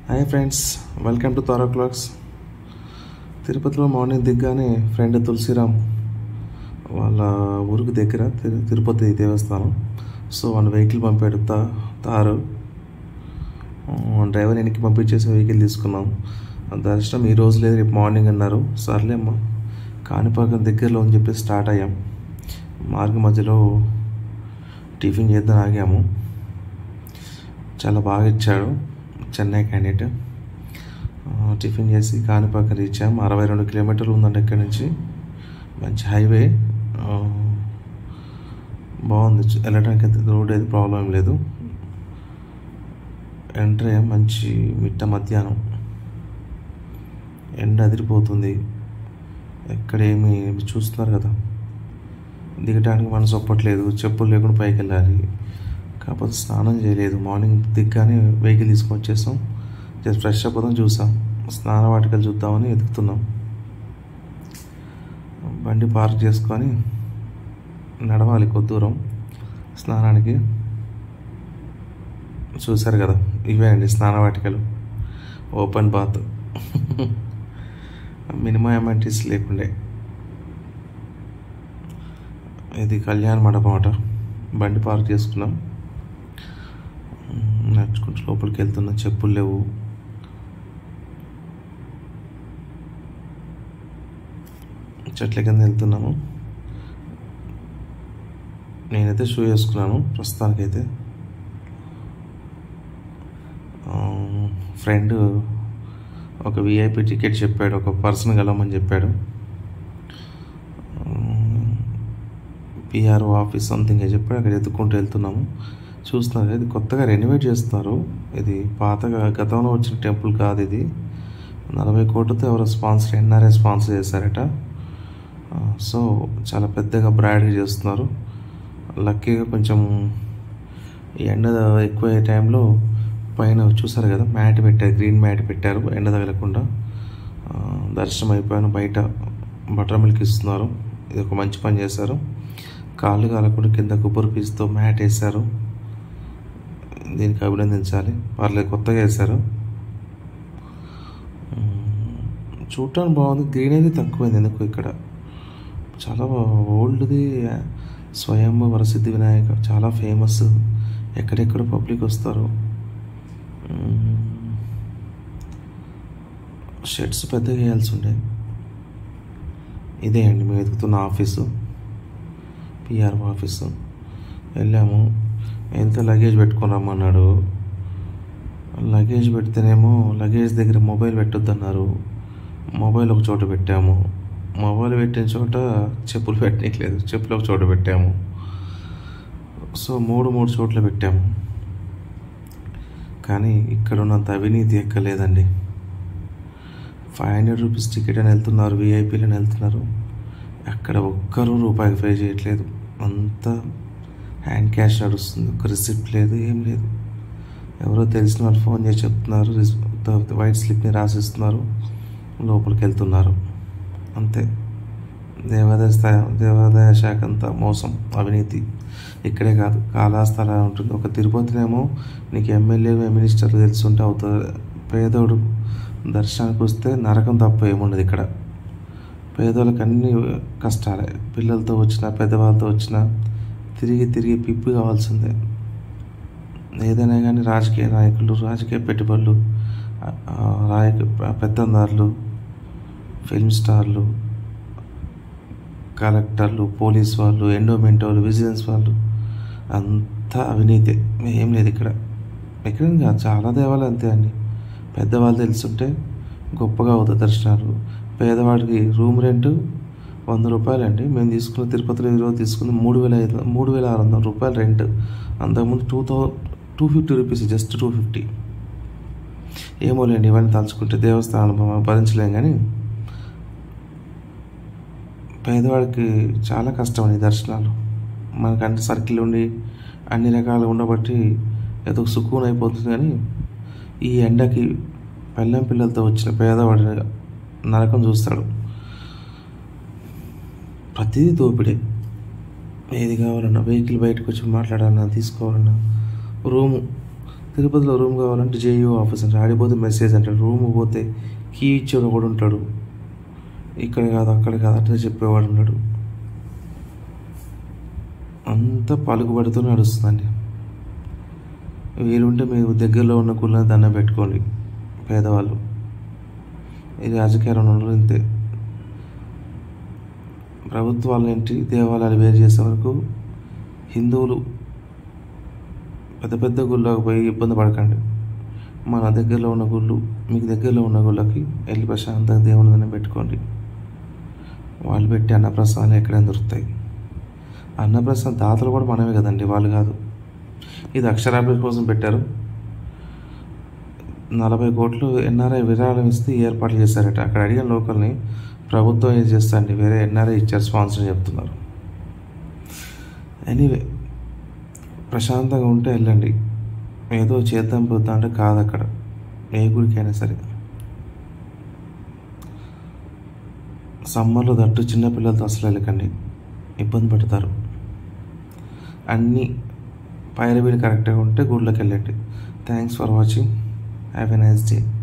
Hi friends welcome to Tara clocks తిరుపతిలో morning దిగ్గానే friend Tulasiram వాళ్ళ ఊరికి దగ్గర తిరు- తిరుపతి దేవస్థానం సో వాళ్ళ వెహికల్ పంపాడు తా తారు ఆ, డ్రైవర్ వెనక్కి పంపించేసి వెహికల్ తీసుకున్నాం దర్శనం ఈ రోజు లేదు రేపు మార్నింగ్ అన్నారు సర్లే అమ్మా కాణిపాకం దగ్గరలో అని చెప్పి స్టార్ట్ అయ్యాం మార్గ మధ్యలో టిఫిన్ చేద్దాం ఆగాము చాలా బాగా ఇచ్చాడు చెన్నై క్యాండిడేట్ ఆ, టిఫిన్ చేసి కాణిపాకం రీచ్ అయ్యాం అరవై రెండు కిలోమీటర్లు ఉందండి ఇక్కడి నుంచి మంచి హైవే ఆ, బాగుంది చ- వెళ్ళడానికి అయితే రోడ్ అయితే ప్రాబ్లం ఏం లేదు ఎంట్రీ అయ్యాం మంచి మిట్ట మధ్యాహ్నం ఎండ అదిరిపోతుంది ఎక్కడేమి చూస్తున్నారు కదా దిగడానికి మనసు ఒప్పట్లేదు చెప్పులు లేకుండా పైకి వెళ్ళాలి కాకపోతే స్నానం చేయలేదు మార్నింగ్ దిగ్గానే వెహికల్ తీసుకొని వచ్చేసాం జస్ట్ ఫ్రెష్ అప్ అవుదాం చూసాం స్నాన వాటికలు చూద్దామని ఎదుగుతున్నాం బండి పార్క్ చేసుకొని నడవాలి కొద్ది దూరం స్నానానికి చూశారు కదా ఇవే అండి స్నాన వాటికలు ఓపెన్ బాత్ మినిమం అమెంటీస్ లేకుండే ఇది కళ్యాణ్ మండపం అట బండి పార్క్ చేసుకున్నాం మ్, నడుచుకుంటూ లోపలికి వెళ్తున్నా చెప్పులు లేవు చెట్ల కింద వెళ్తున్నాము నేనైతే షూ వేసుకున్నాను ప్రస్తుతానికైతే ఫ్రెండ్ ఒక విఐపి టికెట్ చెప్పాడు ఒక పర్సన్ కలవమని చెప్పాడు పిఆర్ఓ ఆఫీస్ సంథింగ్ చెప్పాడు అక్కడ ఎత్తుక్కుంటూ వెళ్తున్నాము చూస్తున్నారు కదా, ఇది కొత్తగా రెనోవేట్ చేస్తున్నారు ఇది పాతగా గతంలో వచ్చిన టెంపుల్ కాదు ఇది నలభై కోట్లతో ఎవరో స్పాన్సర్ ఎన్ఆర్ఐ స్పాన్సర్ చేశారట ఆ, సో చాలా పెద్దగా బ్రాడ్గా చేస్తున్నారు లక్కీగా కొంచెం ఈ ఎండ ఎక్కువ అయ్యే టైంలో పైన చూసారు కదా మ్యాట్ పెట్టారు గ్రీన్ మ్యాట్ పెట్టారు ఎండ తగలకుండా ఆ, దర్శనం అయిపోయాను బయట బటర్ మిల్క్ ఇస్తున్నారు ఇది ఒక మంచి పని చేశారు కాళ్ళు కాలకుండా కింద కొబ్బరి పీచుతో మ్యాట్ వేశారు దీనికి అభినందించాలి పర్లేదు కొత్తగా వేశారు మ్మ్. చూడటానికి బాగుంది గ్రీనరీ తక్కువైంది ఎందుకు ఇక్కడ చాలా ఓల్డ్ది స్వయంభూ వరసిద్ధి వినాయక చాలా ఫేమస్ ఎక్కడెక్కడ పబ్లిక్ వస్తారు షర్ట్స్ పెద్దగా వేయాల్సి ఉండే ఇదే అండి మేము వెతుకుతున్న ఆఫీసు పిఆర్ఓ ఆఫీసు వెళ్ళాము ఎంత లగేజ్ పెట్టుకొని రమ్మన్నాడు లగేజ్ పెడితేనేమో లగేజ్ దగ్గర మొబైల్ పెట్టొద్దన్నారు మొబైల్ ఒక చోట పెట్టాము మొబైల్ పెట్టిన చోట చెప్పులు పెట్టనీయట్లేదు చెప్పులు ఒక చోట పెట్టాము సో మూడు మూడు చోట్ల పెట్టాము కానీ ఇక్కడ ఉన్నంత అవినీతి ఎక్కలేదండి ఫైవ్ హండ్రెడ్ రూపీస్ టికెట్ అని వెళ్తున్నారు విఐపీలు అని వెళ్తున్నారు అక్కడ ఒక్కరూ రూపాయికి పే చేయట్లేదు అంతా హ్యాండ్ క్యాష్ నడుస్తుంది ఒక రిసిప్ట్ లేదు ఏం లేదు ఎవరో తెలిసిన వాళ్ళు ఫోన్ చేసి చెప్తున్నారు రిస్- త- వైట్ స్లిప్ని రాసిస్తున్నారు లోపలికి వెళ్తున్నారు అంతే దేవాదాయ స్థాయి దేవాదాయ శాఖ అంతా మోసం అవినీతి ఇక్కడే కాదు కాళహస్తి అలా ఉంటుంది ఒక తిరుపతినేమో నీకు ఎమ్మెల్యే మినిస్టర్లు తెలుసుంటే అవుతుంది పేదోడు దర్శనానికి వస్తే నరకం తప్ప ఏముండదు ఇక్కడ పేదోళ్ళకి అన్ని కష్టాలే పిల్లలతో వచ్చినా పెద్దవాళ్ళతో వచ్చినా తిరిగి తిరిగి పిప్పి కావాల్సిందే ఏదైనా కానీ రాజకీయ నాయకులు రాజకీయ పెట్టుబడులు ఆ, ఆ, రాయక పెత్తందారులు ఫిల్మ్ స్టార్లు కలెక్టర్లు పోలీస్ వాళ్ళు ఎండోమెంట్ వాళ్ళు విజిలెన్స్ వాళ్ళు అంతా అవినీతి ఏం లేదు ఇక్కడ ఇక్కడ కాదు చాలా దేవాలయం అంతే అండి పెద్దవాళ్ళు తెలుసుంటే గొప్పగా అవుతుంది దర్శనాలు పేదవాడికి రూమ్ రెంట్ వంద రూపాయలు అండి మేము తీసుకున్న తిరుపతిలో ఈరోజు తీసుకుంది మూడు వేల ఐదు మూడు వేల ఆరు వందల రూపాయలు రెంట్ అంతకుముందు two thou two fifty rupees just two fifty ఏమోలేండి ఇవన్నీ తలుచుకుంటే దేవస్థానం భరించలేం కానీ పేదవాడికి చాలా కష్టం అండి దర్శనాలు మనకు అన్ని సర్కిల్ ఉండి అన్ని రకాలు ఉండబట్టి ఏదో సుకూన్ అయిపోతుంది కానీ ఈ ఎండకి పెళ్ళం పిల్లలతో వచ్చిన పేదవాడి నరకం చూస్తాడు ప్రతిదీ దోపిడే ఏది కావాలన్నా వెహికల్ బయటకు వచ్చి మాట్లాడాలన్నా తీసుకోవాలన్నా రూము తిరుపతిలో రూమ్ కావాలంటే జేయూ ఆఫీస్ అంటే ఆడిపోతే మెసేజ్ అంటాడు రూమ్ పోతే కీ ఇచ్చేవాడు కూడా ఉంటాడు ఇక్కడ కాదు అక్కడ కాదు అట్లా చెప్పేవాడు ఉన్నాడు అంతా పలుకుబడితో నడుస్తుందండి వీలుంటే మీరు దగ్గరలో ఉన్న కుళ్ళని దండం పెట్టుకోండి పేదవాళ్ళు ఇది రాజకీయ రంగంలో ఇంతే ప్రభుత్వాలు ఏంటి దేవాలయాలు వేరు చేసే వరకు హిందువులు పెద్ద పెద్ద గుళ్ళకి పోయి ఇబ్బంది పడకండి మన దగ్గరలో ఉన్న గుళ్ళు మీకు దగ్గరలో ఉన్న గుళ్ళకి వెళ్ళి ప్రశాంతంగా దేవుని దండం పెట్టుకోండి వాళ్ళు పెట్టి అన్నప్రసాదాలు ఎక్కడైనా దొరుకుతాయి అన్నప్రసాదం దాతలు కూడా మనమే కదండి వాళ్ళు కాదు ఇది అక్షరాభ్యాస కోసం పెట్టారు నలభై కోట్లు ఎన్ఆర్ఐ విరాళం ఇస్తే ఈ ఏర్పాట్లు చేశారట అక్కడ అడిగిన లోకల్ని ప్రభుత్వం ఏం చేస్తా అండి వేరే ఎన్ఆర్ఐ ఇచ్చారు స్పాన్సర్ అని చెప్తున్నారు ఎనీవే ప్రశాంతంగా ఉంటే వెళ్ళండి ఏదో చేద్దాం పోద్దాం అంటే కాదు అక్కడ ఏ గురికైనా సరే సమ్మర్లో దట్టు చిన్నపిల్లలతో అసలు వెళ్ళకండి ఇబ్బంది పడతారు అన్నీ పైరవీలు కరెక్ట్గా ఉంటే గుళ్ళకి వెళ్ళండి thanks for watching have a nice day